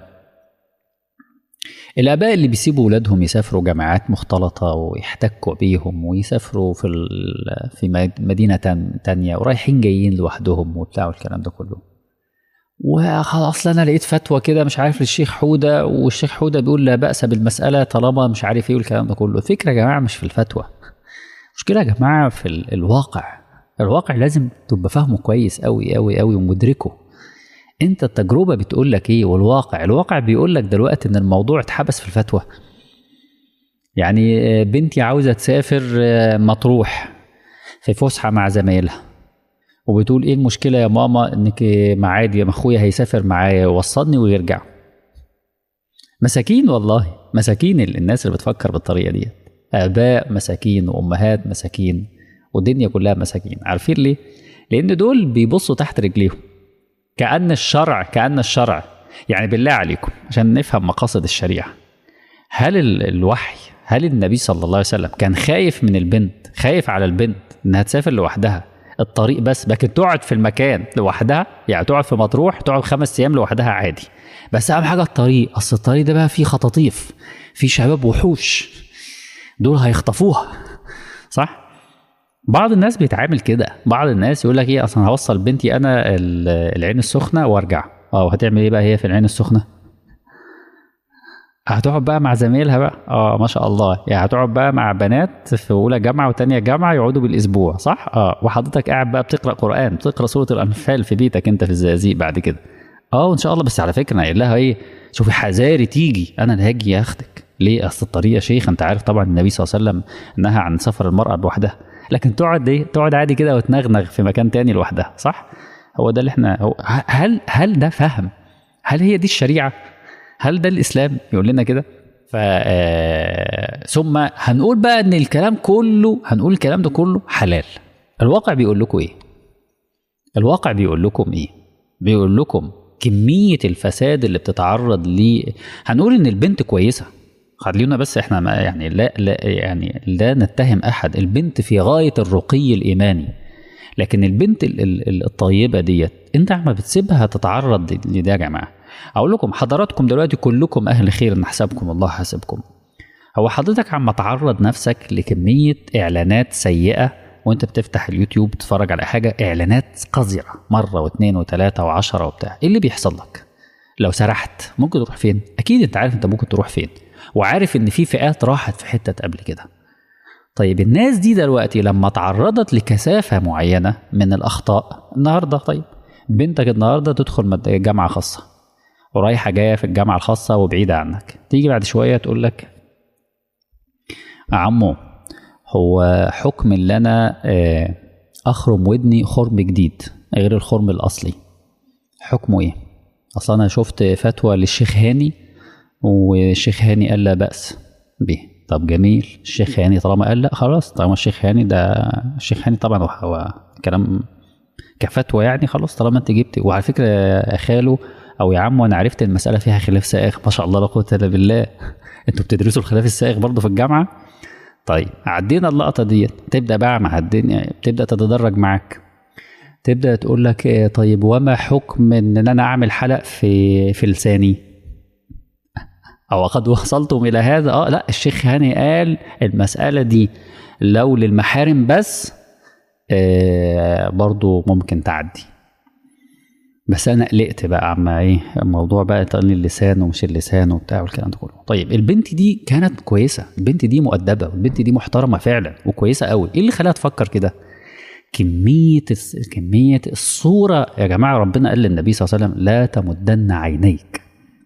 الآباء اللي بيسيبوا ولادهم يسافروا جامعات مختلطة ويحتكوا بيهم ويسافروا في ال... في مدينة تانية ورايحين جايين لوحدهم وبتاع والكلام ده كله وخلاص انا لقيت فتوى كده مش عارف للشيخ حوده والشيخ حوده بيقول لا باس بالمساله طالما مش عارف ايه والكلام ده كله الفكره يا جماعه مش في الفتوى المشكله يا جماعه في ال... الواقع الواقع لازم تبقى فاهمه كويس قوي قوي قوي ومدركه انت التجربه بتقول لك ايه والواقع الواقع بيقول لك دلوقتي ان الموضوع اتحبس في الفتوى يعني آه، بنتي عاوزه تسافر آه، مطروح في فسحه مع زمايلها وبتقول ايه المشكله يا ماما انك معادي يا اخويا هيسافر معايا يوصلني ويرجع مساكين والله مساكين ال- الناس اللي بتفكر بالطريقه دي اباء مساكين وامهات مساكين والدنيا كلها مساكين عارفين ليه لان دول بيبصوا تحت رجليهم كأن الشرع كأن الشرع يعني بالله عليكم عشان نفهم مقاصد الشريعة هل ال- الوحي هل النبي صلى الله عليه وسلم كان خايف من البنت خايف على البنت انها تسافر لوحدها الطريق بس لكن تقعد في المكان لوحدها يعني تقعد في مطروح تقعد خمس ايام لوحدها عادي بس اهم حاجه الطريق اصل الطريق ده بقى فيه خطاطيف فيه شباب وحوش دول هيخطفوها صح بعض الناس بيتعامل كده بعض الناس يقول لك ايه اصلا هوصل بنتي انا ال- العين السخنه وارجع اه وهتعمل ايه بقى هي في العين السخنه هتقعد بقى مع زمايلها بقى اه ما شاء الله يعني هتقعد بقى مع بنات في اولى جامعه وتانية جامعه يقعدوا بالاسبوع صح اه وحضرتك قاعد بقى بتقرا قران بتقرا سوره الانفال في بيتك انت في الزقازيق بعد كده اه وان شاء الله بس على فكره انا قايل لها ايه شوفي حذاري تيجي انا اللي هاجي اخدك ليه اصل الطريق يا شيخ انت عارف طبعا النبي صلى الله عليه وسلم نهى عن سفر المراه لوحدها لكن تقعد ايه تقعد عادي كده وتنغنغ في مكان تاني لوحدها صح هو ده اللي احنا هو هل هل ده فهم هل هي دي الشريعه هل ده الاسلام يقول لنا كده ف آه، ثم هنقول بقى ان الكلام كله هنقول الكلام ده كله حلال الواقع بيقول لكم ايه الواقع بيقول لكم ايه بيقول لكم كمية الفساد اللي بتتعرض ليه هنقول ان البنت كويسة خلينا بس احنا ما يعني لا, لا يعني لا نتهم احد البنت في غاية الرقي الايماني لكن البنت ال- ال- ال- الطيبة ديت انت عم بتسيبها تتعرض لده يا جماعة اقول لكم حضراتكم دلوقتي كلكم اهل خير نحسبكم الله حاسبكم هو حضرتك عم تعرض نفسك لكمية إعلانات سيئة وانت بتفتح اليوتيوب تتفرج على حاجة إعلانات قذرة مرة واثنين وثلاثة وعشرة وبتاع إيه اللي بيحصل لك؟ لو سرحت ممكن تروح فين؟ أكيد أنت عارف أنت ممكن تروح فين وعارف إن في فئات راحت في حتة قبل كده طيب الناس دي دلوقتي لما تعرضت لكثافة معينة من الأخطاء النهاردة طيب بنتك النهاردة تدخل مد- جامعة خاصة ورايحة جاية في الجامعة الخاصة وبعيدة عنك تيجي بعد شوية تقول لك عمو هو حكم اللي انا آه، اخرم ودني خرم جديد غير الخرم الاصلي حكمه ايه اصلا انا شفت فتوى للشيخ هاني والشيخ هاني قال لا باس به طب جميل الشيخ هاني طالما قال لا خلاص طالما الشيخ هاني ده الشيخ هاني طبعا هو- هو كلام كفتوى يعني خلاص طالما انت جبت وعلى فكره يا خاله او يا عمو انا عرفت المساله فيها خلاف سائغ ما شاء الله لا قوه الا بالله انتوا بتدرسوا الخلاف السائغ برضه في الجامعه طيب عدينا اللقطه ديت تبدا بقى مع الدنيا بتبدا تتدرج معاك تبدا تقول لك إيه طيب وما حكم ان انا اعمل حلق في في لساني او قد وصلتم الى هذا اه لا الشيخ هاني قال المساله دي لو للمحارم بس آه برضو ممكن تعدي بس انا قلقت بقى عما ايه الموضوع بقى تقني اللسان ومش اللسان وبتاع والكلام ده كله طيب البنت دي كانت كويسه البنت دي مؤدبه والبنت دي محترمه فعلا وكويسه قوي ايه اللي خلاها تفكر كده كميه الس- كميه الصوره يا جماعه ربنا قال للنبي صلى الله عليه وسلم لا تمدن عينيك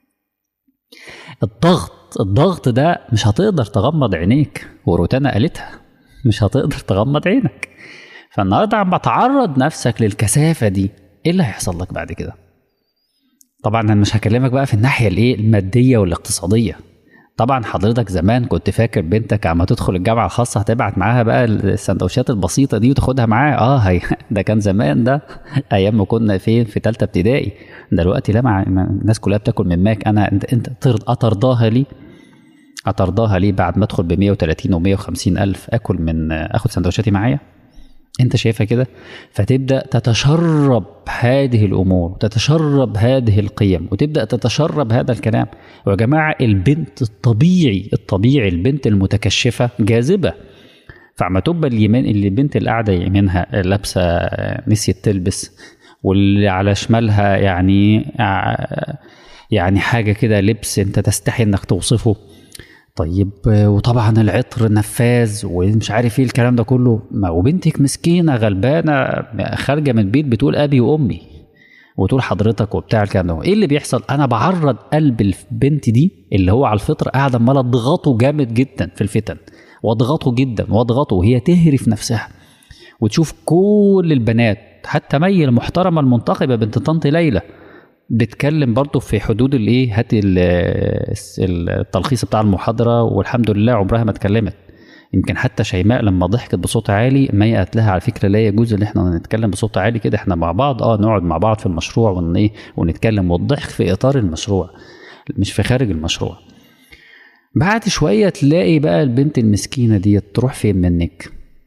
الضغط الضغط ده مش هتقدر تغمض عينيك وروتانا قالتها مش هتقدر تغمض عينك فالنهارده عم تعرض نفسك للكثافه دي ايه اللي هيحصل لك بعد كده طبعا انا مش هكلمك بقى في الناحيه الايه الماديه والاقتصاديه طبعا حضرتك زمان كنت فاكر بنتك عما تدخل الجامعه الخاصه هتبعت معاها بقى السندوتشات البسيطه دي وتاخدها معاها اه هي ده كان زمان ده ايام ما كنا فين في ثالثه ابتدائي دلوقتي لا مع مع- الناس كلها بتاكل من ماك انا انت انت ترض- اترضاها لي اترضاها لي بعد ما ادخل ب 130 و 150 الف اكل من اخد سندوتشاتي معايا انت شايفها كده فتبدا تتشرب هذه الامور تتشرب هذه القيم وتبدا تتشرب هذا الكلام ويا جماعه البنت الطبيعي الطبيعي البنت المتكشفه جاذبه فعما تبقى اليمين اللي البنت اللي قاعده يمينها لابسه آه، نسيت تلبس واللي على شمالها يعني آه، يعني حاجه كده لبس انت تستحي انك توصفه طيب وطبعا العطر نفاذ ومش عارف ايه الكلام ده كله ما وبنتك مسكينه غلبانه خارجه من البيت بتقول ابي وامي وتقول حضرتك وبتاع الكلام ده ايه اللي بيحصل انا بعرض قلب البنت دي اللي هو على الفطر قاعده عماله اضغطه جامد جدا في الفتن واضغطه جدا واضغطه وهي تهرف نفسها وتشوف كل البنات حتى مي المحترمه المنتقبه بنت طنط ليلى بتكلم برضه في حدود الايه هات التلخيص بتاع المحاضره والحمد لله عمرها ما اتكلمت يمكن حتى شيماء لما ضحكت بصوت عالي مي قالت لها على فكره لا يجوز ان احنا نتكلم بصوت عالي كده احنا مع بعض اه نقعد مع بعض في المشروع ون ايه ونتكلم والضحك في اطار المشروع مش في خارج المشروع بعد شويه تلاقي بقى البنت المسكينه دي تروح فين منك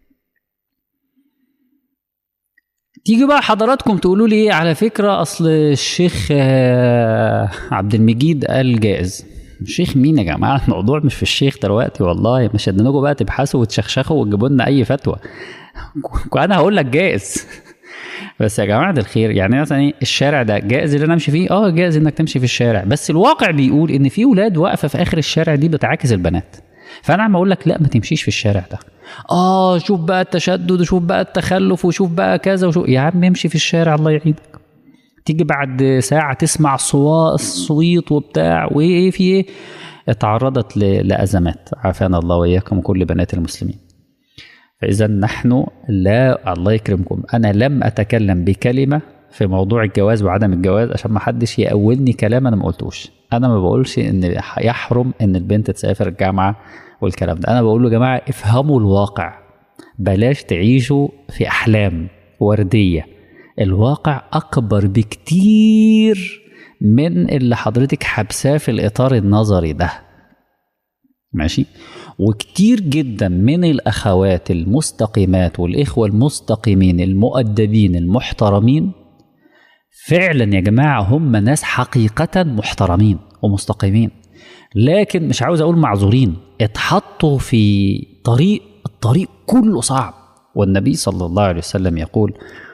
تيجي بقى حضراتكم تقولوا لي على فكره اصل الشيخ عبد المجيد قال جائز الشيخ مين يا جماعه الموضوع مش في الشيخ دلوقتي والله مش هدنكم بقى تبحثوا وتشخشخوا وتجيبوا لنا اي فتوى وانا هقول لك جائز بس يا جماعه الخير يعني مثلا ايه الشارع ده جائز اللي انا امشي فيه اه جائز انك تمشي في الشارع بس الواقع بيقول ان في ولاد واقفه في اخر الشارع دي بتعاكس البنات فانا عم اقول لك لا ما تمشيش في الشارع ده اه شوف بقى التشدد وشوف بقى التخلف وشوف بقى كذا وشوف يا عم امشي في الشارع الله يعينك تيجي بعد ساعة تسمع صوا الصويت وبتاع وايه في ايه اتعرضت لأزمات عافانا الله وإياكم كل بنات المسلمين فإذا نحن لا الله يكرمكم أنا لم أتكلم بكلمة في موضوع الجواز وعدم الجواز عشان ما حدش يأولني كلام أنا ما قلتوش أنا ما بقولش إن يحرم إن البنت تسافر الجامعة والكلام ده أنا بقول له يا جماعة افهموا الواقع بلاش تعيشوا في أحلام وردية الواقع أكبر بكتير من اللي حضرتك حبساه في الإطار النظري ده ماشي وكتير جدا من الأخوات المستقيمات والإخوة المستقيمين المؤدبين المحترمين فعلا يا جماعة هم ناس حقيقة محترمين ومستقيمين لكن مش عاوز أقول معذورين اتحطوا في طريق الطريق كله صعب والنبي صلى الله عليه وسلم يقول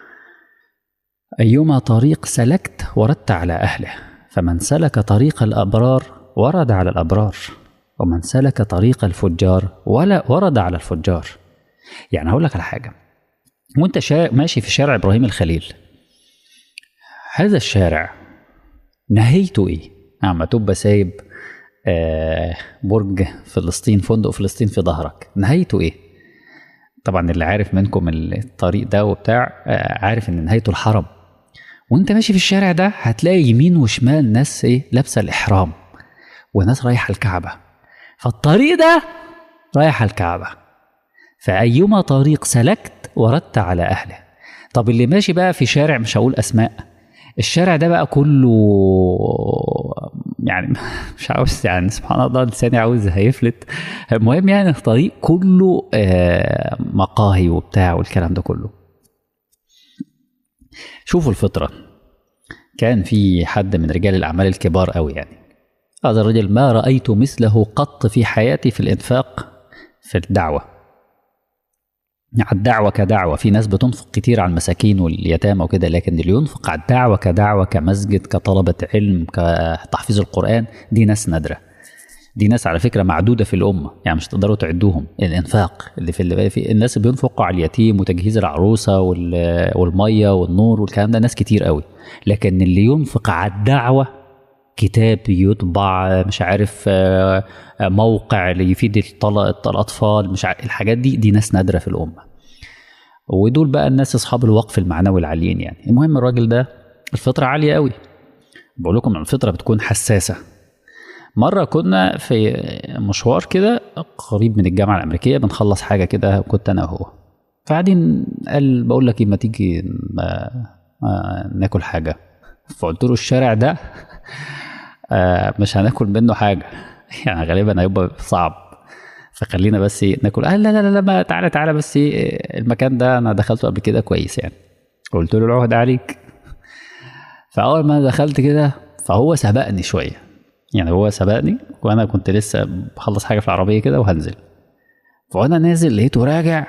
أيما طريق سلكت وردت على أهله فمن سلك طريق الأبرار ورد على الأبرار ومن سلك طريق الفجار ولا ورد على الفجار يعني هقول لك على حاجة وانت شا... ماشي في شارع إبراهيم الخليل هذا الشارع نهيته ايه اما تبقى سايب آه برج فلسطين فندق فلسطين في ظهرك نهايته ايه طبعا اللي عارف منكم الطريق ده وبتاع آه عارف ان نهايته الحرم وانت ماشي في الشارع ده هتلاقي يمين وشمال ناس ايه لابسه الاحرام وناس رايحه الكعبه فالطريق ده رايح الكعبه فايما طريق سلكت وردت على اهله طب اللي ماشي بقى في شارع مش هقول اسماء الشارع ده بقى كله يعني مش عاوز يعني سبحان الله لساني عاوز هيفلت المهم يعني الطريق كله مقاهي وبتاع والكلام ده كله شوفوا الفطرة كان في حد من رجال الأعمال الكبار قوي يعني هذا الرجل ما رأيت مثله قط في حياتي في الإنفاق في الدعوة الدعوة كدعوة في ناس بتنفق كتير على المساكين واليتامى وكده لكن اللي ينفق على الدعوة كدعوة كمسجد كطلبة علم كتحفيظ القرآن دي ناس نادرة دي ناس على فكرة معدودة في الأمة يعني مش تقدروا تعدوهم الإنفاق اللي في, اللي في الناس اللي بينفقوا على اليتيم وتجهيز العروسة والمية والنور والكلام ده ناس كتير قوي لكن اللي ينفق على الدعوة كتاب يطبع مش عارف موقع اللي يفيد الأطفال مش عارف الحاجات دي دي ناس نادرة في الأمة ودول بقى الناس أصحاب الوقف المعنوي العاليين يعني المهم الراجل ده الفطرة عالية قوي بقول لكم الفطرة بتكون حساسة مرة كنا في مشوار كده قريب من الجامعة الأمريكية بنخلص حاجة كده كنت أنا وهو فقاعدين قال بقول لك إيه ما تيجي ناكل حاجة فقلت له الشارع ده مش هناكل منه حاجة يعني غالبا هيبقى صعب فخلينا بس ناكل قال لا لا لا لا تعالى تعالى بس المكان ده أنا دخلته قبل كده كويس يعني قلت له العهد عليك فأول ما دخلت كده فهو سبقني شوية يعني هو سبقني وانا كنت لسه بخلص حاجه في العربيه كده وهنزل فانا نازل لقيته راجع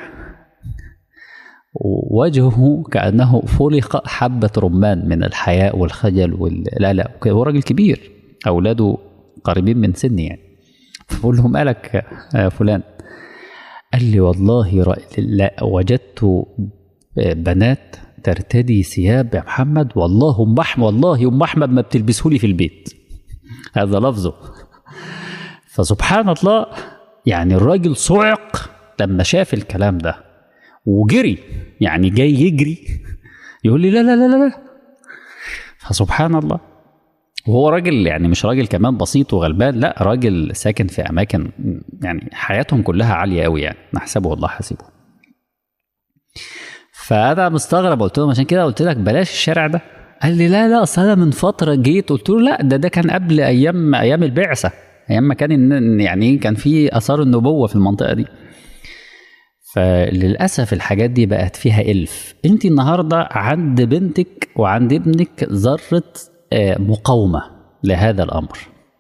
وجهه كانه فلق حبه رمان من الحياء والخجل وال... لا لا هو راجل كبير اولاده قريبين من سني يعني بقول له مالك يا فلان قال لي والله رأ- لا وجدت بنات ترتدي ثياب يا محمد والله ام احمد والله ام احمد ما بتلبسه لي في البيت هذا لفظه فسبحان الله يعني الراجل صعق لما شاف الكلام ده وجري يعني جاي يجري يقول لي لا لا لا لا لا فسبحان الله وهو راجل يعني مش راجل كمان بسيط وغلبان لا راجل ساكن في اماكن يعني حياتهم كلها عاليه قوي يعني نحسبه والله حسيبه فانا مستغرب قلت لهم عشان كده قلت لك بلاش الشارع ده قال لي لا لا اصل انا من فتره جيت قلت له لا ده ده كان قبل ايام ايام البعثه ايام ما كان الن- يعني كان في اثار النبوه في المنطقه دي فللاسف الحاجات دي بقت فيها الف انت النهارده عند بنتك وعند ابنك ذره آه، مقاومه لهذا الامر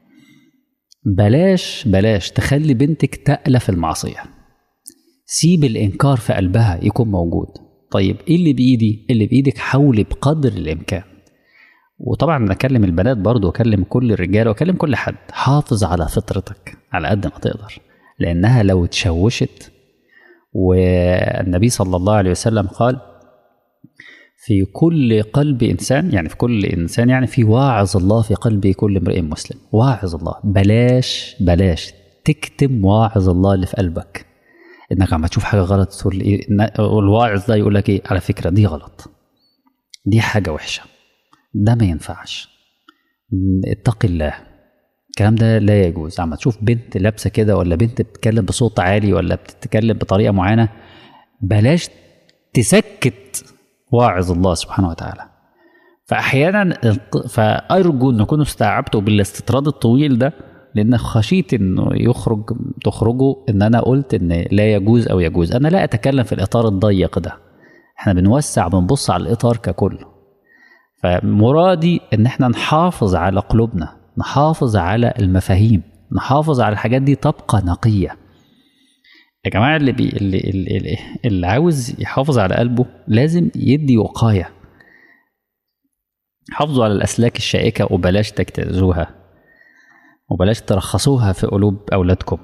بلاش بلاش تخلي بنتك تألف المعصيه سيب الانكار في قلبها يكون موجود طيب ايه اللي بايدي اللي بايدك حاولي بقدر الامكان وطبعا بكلم البنات برضو واكلم كل الرجاله واكلم كل حد حافظ على فطرتك على قد ما تقدر لانها لو اتشوشت والنبي صلى الله عليه وسلم قال في كل قلب انسان يعني في كل انسان يعني في واعظ الله في قلب كل امرئ مسلم واعظ الله بلاش بلاش تكتم واعظ الله اللي في قلبك انك عم تشوف حاجه غلط تقول ايه إن- والواعظ ده يقول لك ايه على فكره دي غلط دي حاجه وحشه ده ما ينفعش م، اتق الله الكلام ده لا يجوز عم تشوف بنت لابسه كده ولا بنت بتتكلم بصوت عالي ولا بتتكلم بطريقه معينه بلاش تسكت واعظ الله سبحانه وتعالى فاحيانا الق- فارجو ان تكونوا استوعبتوا بالاستطراد الطويل ده لان خشيت انه يخرج تخرجوا ان انا قلت ان لا يجوز او يجوز انا لا اتكلم في الاطار الضيق ده احنا بنوسع بنبص على الاطار ككل فمرادي ان احنا نحافظ على قلوبنا نحافظ على المفاهيم نحافظ على الحاجات دي تبقى نقيه يا جماعه اللي بي اللي, اللي, اللي, اللي عاوز يحافظ على قلبه لازم يدي وقايه حافظوا على الاسلاك الشائكه وبلاش تجتازوها وبلاش ترخصوها في قلوب اولادكم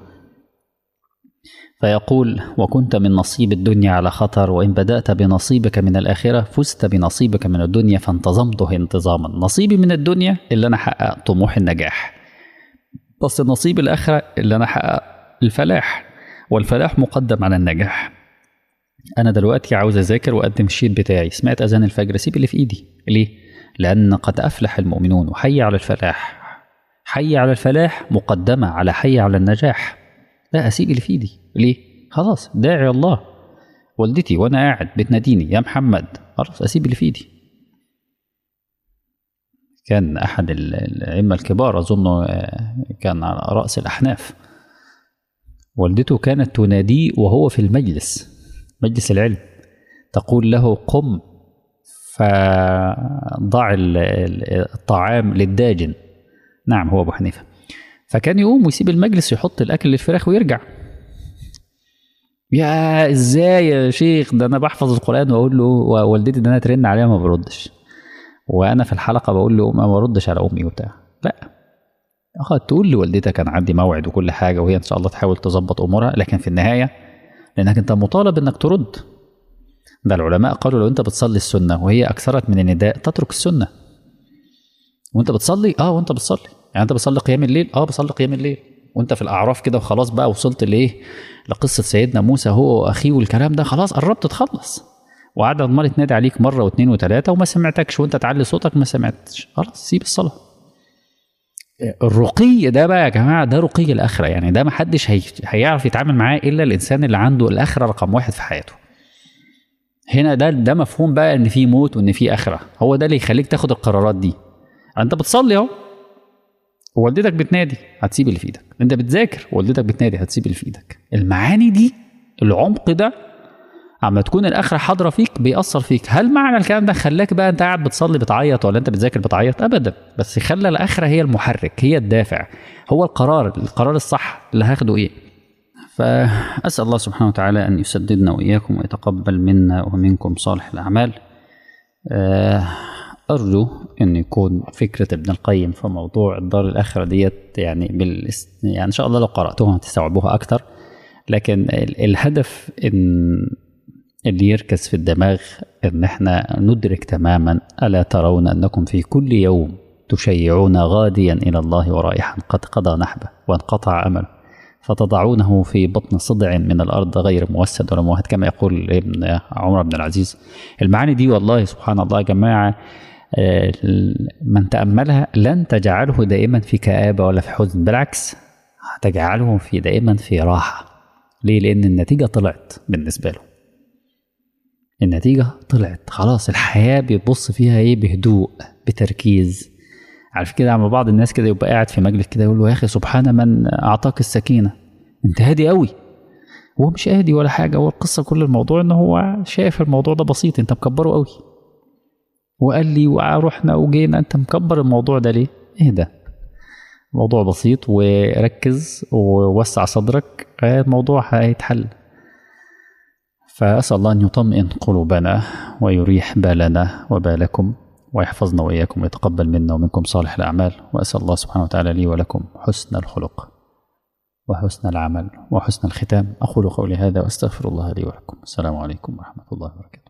فيقول وكنت من نصيب الدنيا على خطر وإن بدأت بنصيبك من الآخرة فزت بنصيبك من الدنيا فانتظمته انتظاما نصيبي من الدنيا اللي أنا أحقق طموح النجاح بس نصيب الآخرة اللي أنا أحقق الفلاح والفلاح مقدم على النجاح أنا دلوقتي عاوز أذاكر وأقدم الشيت بتاعي سمعت أذان الفجر سيب اللي في إيدي ليه؟ لأن قد أفلح المؤمنون وحي على الفلاح حي على الفلاح مقدمة على حي على النجاح لا اسيب اللي في ايدي ليه خلاص داعي الله والدتي وانا قاعد بتناديني يا محمد خلاص اسيب اللي في ايدي كان احد ال- الائمه الكبار اظن آه، كان على راس الاحناف والدته كانت تناديه وهو في المجلس مجلس العلم تقول له قم فضع ال- ال- الطعام للداجن نعم هو ابو حنيفه فكان يقوم ويسيب المجلس يحط الاكل للفراخ ويرجع يا ازاي يا شيخ ده انا بحفظ القران واقول له والدتي ده انا ترن عليها ما بردش وانا في الحلقه بقول له ما بردش على امي وبتاع لا اه تقول لوالدتك انا عندي موعد وكل حاجه وهي ان شاء الله تحاول تظبط امورها لكن في النهايه لانك انت مطالب انك ترد ده العلماء قالوا لو انت بتصلي السنه وهي اكثرت من النداء تترك السنه وانت بتصلي اه وانت بتصلي يعني انت بتصلي قيام الليل اه بصلي قيام الليل وانت في الاعراف كده وخلاص بقى وصلت لايه لقصه سيدنا موسى هو واخيه والكلام ده خلاص قربت تخلص وقعد عمال تنادي عليك مره واثنين وثلاثه وما سمعتكش وانت تعلي صوتك ما سمعتش خلاص سيب الصلاه الرقي ده بقى يا جماعه ده رقي الاخره يعني ده ما حدش هي... هيعرف يتعامل معاه الا الانسان اللي عنده الاخره رقم واحد في حياته هنا ده ده مفهوم بقى ان في موت وان في اخره هو ده اللي يخليك تاخد القرارات دي انت بتصلي اهو ووالدتك بتنادي هتسيب اللي في ايدك انت بتذاكر ووالدتك بتنادي هتسيب اللي في ايدك المعاني دي العمق ده اما تكون الاخره حاضره فيك بيأثر فيك هل معنى الكلام ده خلاك بقى انت قاعد بتصلي بتعيط ولا انت بتذاكر بتعيط ابدا بس خلى الاخره هي المحرك هي الدافع هو القرار القرار الصح اللي هاخده ايه فاسال الله سبحانه وتعالى ان يسددنا واياكم ويتقبل منا ومنكم صالح الاعمال آه أرجو أن يكون فكرة ابن القيم في موضوع الدار الآخرة ديت يعني بالاس... يعني إن شاء الله لو قرأتوها تستوعبوها أكتر لكن ال... الهدف إن اللي يركز في الدماغ إن إحنا ندرك تماما ألا ترون أنكم في كل يوم تشيعون غاديا إلى الله ورائحا قد قضى نحبه وانقطع أمله فتضعونه في بطن صدع من الأرض غير موسد ولا موهد كما يقول ابن عمر بن العزيز المعاني دي والله سبحان الله يا جماعة من تأملها لن تجعله دائما في كآبة ولا في حزن بالعكس هتجعله في دائما في راحة ليه؟ لأن النتيجة طلعت بالنسبة له النتيجة طلعت خلاص الحياة بيبص فيها ايه بهدوء بتركيز عارف كده عم بعض الناس كده يبقى قاعد في مجلس كده يقول له يا اخي سبحان من اعطاك السكينة انت هادي قوي هو مش هادي ولا حاجة هو القصة كل الموضوع ان هو شايف الموضوع ده بسيط انت مكبره قوي وقال لي ورحنا وجينا انت مكبر الموضوع ده ليه ايه ده موضوع بسيط وركز ووسع صدرك الموضوع هيتحل فأسأل الله أن يطمئن قلوبنا ويريح بالنا وبالكم ويحفظنا وإياكم ويتقبل منا ومنكم صالح الأعمال وأسأل الله سبحانه وتعالى لي ولكم حسن الخلق وحسن العمل وحسن الختام أقول قولي هذا وأستغفر الله لي ولكم السلام عليكم ورحمة الله وبركاته